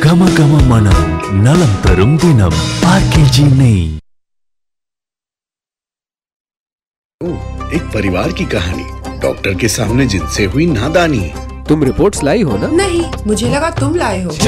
கம கம மனம் நலம் தரும் தினம் ஆர்கேஜி நெய் एक परिवार की कहानी डॉक्टर के सामने जिनसे हुई नादानी तुम रिपोर्ट्स लाई हो ना नहीं मुझे लगा तुम लाए हो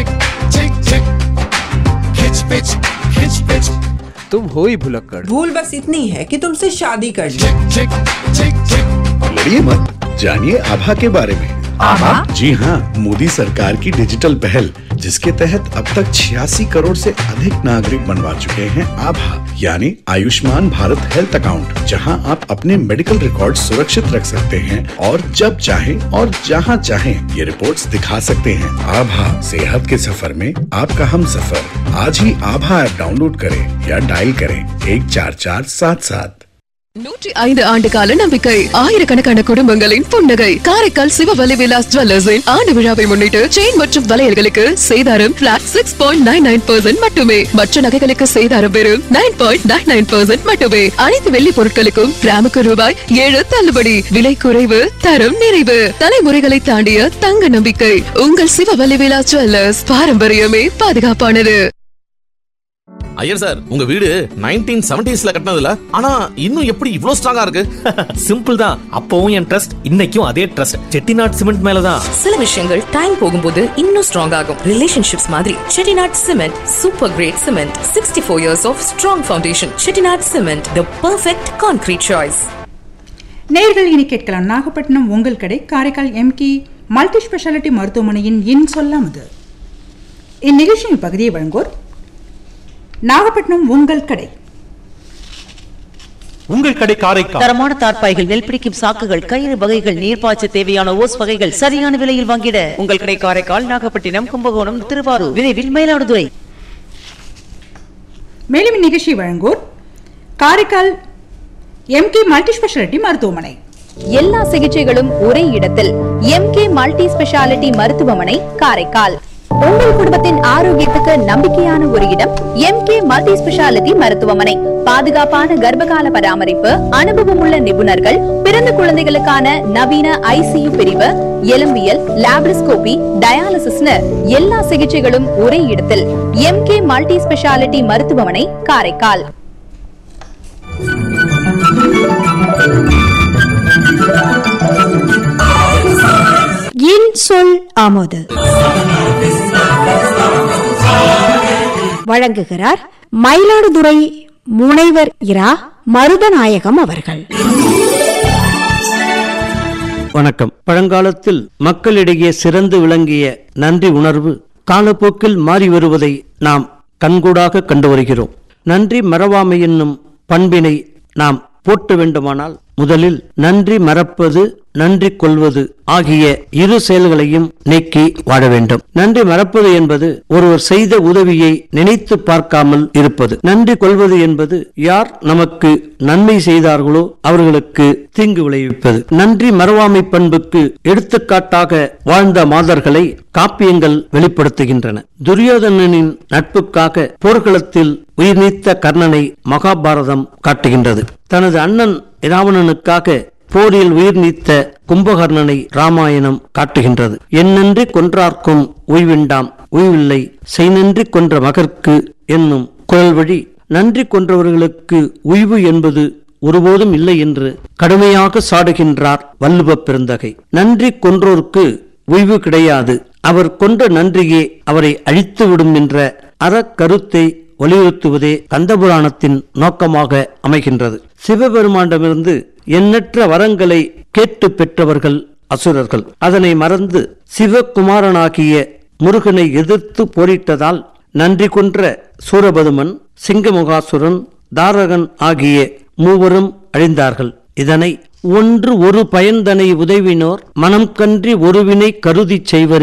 तुम हो ही भुलक्कड़ भूल बस इतनी है कि तुमसे शादी कर ली लड़िए मत जानिए आभा के बारे में आभा? जी हाँ मोदी सरकार की डिजिटल पहल जिसके तहत अब तक छियासी करोड़ से अधिक नागरिक बनवा चुके हैं आभा यानी आयुष्मान भारत हेल्थ अकाउंट जहां आप अपने मेडिकल रिकॉर्ड सुरक्षित रख सकते हैं और जब चाहें और जहां चाहें ये रिपोर्ट्स दिखा सकते हैं आभा सेहत के सफर में आपका हम सफर आज ही आभा ऐप डाउनलोड करें या डायल करें एक चार चार सात सात நூற்றி ஐந்து ஆண்டு கால நம்பிக்கை ஆயிரக்கணக்கான குடும்பங்களின் புன்னகை காரைக்கால் சிவவலி விலாஸ் ஜுவல்லர்ஸின் ஆண்டு விழாவை முன்னிட்டு செயின் மற்றும் வளையல்களுக்கு சேதாரம் flat six point nine nine percent மட்டுமே மற்ற நகைகளுக்கு சேதாரம் வெறும் nine point nine nine percent மட்டுமே அனைத்து வெள்ளி பொருட்களுக்கும் கிராமுக்கு ரூபாய் ஏழு தள்ளுபடி விலை குறைவு தரம் நிறைவு தலைமுறைகளை தாண்டிய தங்க நம்பிக்கை உங்கள் சிவவலி விலாஸ் ஜுவல்லர்ஸ் பாரம்பரியமே பாதுகாப்பானது ஐயர் சார் உங்க வீடு நைன்டீன் செவன்டிஸ்ல கட்டினதுல ஆனா இன்னும் எப்படி இவ்ளோ ஸ்ட்ராங்கா இருக்கு சிம்பிள் தான் அப்பவும் என் ட்ரஸ்ட் இன்னைக்கும் அதே ட்ரஸ்ட் செட்டிநாட் சிமெண்ட் மேலதான் சில விஷயங்கள் டைம் போகும்போது இன்னும் ஸ்ட்ராங் ஆகும் ரிலேஷன்ஷிப்ஸ் மாதிரி Chettinad cement super grade cement sixty four years of strong foundation Chettinad cement the perfect concrete choice நேர்கள் இனி கேட்கலாம் நாகப்பட்டினம் உங்கள் கடை காரைக்கால் எம்கி மல்டி ஸ்பெஷாலிட்டி மருத்துவமனையின் இன் சொல்லாமது இந்நிகழ்ச்சியின் பகுதியை வழங்குவோர் நாகப்பட்டினம் உங்கள் கடை உங்கள் கடை காரைக்கால் தரமான தார்ப்பாய்கள் நெல் பிடிக்கும் சாக்குகள் கயிறு வகைகள் நீர்ப்பாய்ச்ச தேவையான ஓஸ் வகைகள் சரியான விலையில் வாங்கிட உங்கள் கடை காரைக்கால் நாகப்பட்டினம் கும்பகோணம் திருவாரூர் விரைவில் மயிலாடுதுறை மேலும் இந்நிகழ்ச்சியை வழங்குவோர் காரைக்கால் எம்கே மல்டி ஸ்பெஷாலிட்டி மருத்துவமனை எல்லா சிகிச்சைகளும் ஒரே இடத்தில் எம்கே மல்டி ஸ்பெஷாலிட்டி மருத்துவமனை காரைக்கால் உங்கள் குடும்பத்தின் ஆரோக்கியத்துக்கு நம்பிக்கையான ஒரு இடம் எம்கே மல்டி ஸ்பெஷாலிட்டி மருத்துவமனை பாதுகாப்பான கர்ப்பகால பராமரிப்பு அனுபவமுள்ள நிபுணர்கள் பிறந்த குழந்தைகளுக்கான நவீன ஐசியு பிரிவு எலும்பியல் லாப்ரிஸ்கோபி டயாலிசிஸ்னு எல்லா சிகிச்சைகளும் ஒரே இடத்தில் எம்கே மல்டி ஸ்பெஷாலிட்டி மருத்துவமனை காரைக்கால் இன் சொல் ஆமோது வழங்குகிறார் மயிலாடுதுறை முனைவர் இரா மருதநாயகம் அவர்கள் வணக்கம் பழங்காலத்தில் மக்களிடையே சிறந்து விளங்கிய நன்றி உணர்வு காலப்போக்கில் மாறி வருவதை நாம் கண்கூடாக கண்டு வருகிறோம் நன்றி மறவாமை என்னும் பண்பினை நாம் போற்ற வேண்டுமானால் முதலில் நன்றி மறப்பது நன்றி கொள்வது ஆகிய இரு செயல்களையும் நீக்கி வாழ வேண்டும் நன்றி மறப்பது என்பது ஒருவர் செய்த உதவியை நினைத்து பார்க்காமல் இருப்பது நன்றி கொள்வது என்பது யார் நமக்கு நன்மை செய்தார்களோ அவர்களுக்கு தீங்கு விளைவிப்பது நன்றி மறவாமை பண்புக்கு எடுத்துக்காட்டாக வாழ்ந்த மாதர்களை காப்பியங்கள் வெளிப்படுத்துகின்றன துரியோதனனின் நட்புக்காக போர்க்களத்தில் உயிர் நீத்த கர்ணனை மகாபாரதம் காட்டுகின்றது தனது அண்ணன் இராவணனுக்காக போரில் உயிர் நீத்த கும்பகர்ணனை ராமாயணம் காட்டுகின்றது என்னென்றி கொன்றார்க்கும் உய்விண்டாம் உய்வில்லை செய்நன்றி கொன்ற மகர்க்கு என்னும் குரல் வழி நன்றி கொன்றவர்களுக்கு உய்வு என்பது ஒருபோதும் இல்லை என்று கடுமையாக சாடுகின்றார் வள்ளுவ பெருந்தகை நன்றி கொன்றோர்க்கு உய்வு கிடையாது அவர் கொன்ற நன்றியே அவரை அழித்துவிடும் என்ற அறக்கருத்தை வலியுறுத்துவதே கந்தபுராணத்தின் நோக்கமாக அமைகின்றது சிவபெருமானிடமிருந்து எண்ணற்ற வரங்களை கேட்டு பெற்றவர்கள் அசுரர்கள் அதனை மறந்து சிவகுமாரனாகிய முருகனை எதிர்த்து போரிட்டதால் நன்றி கொன்ற சூரபதுமன் சிங்கமுகாசுரன் தாரகன் ஆகிய மூவரும் அழிந்தார்கள் இதனை ஒன்று ஒரு பயன்தனை உதவினோர் மனம் கன்றி ஒருவினை கருதிச் செய்வரே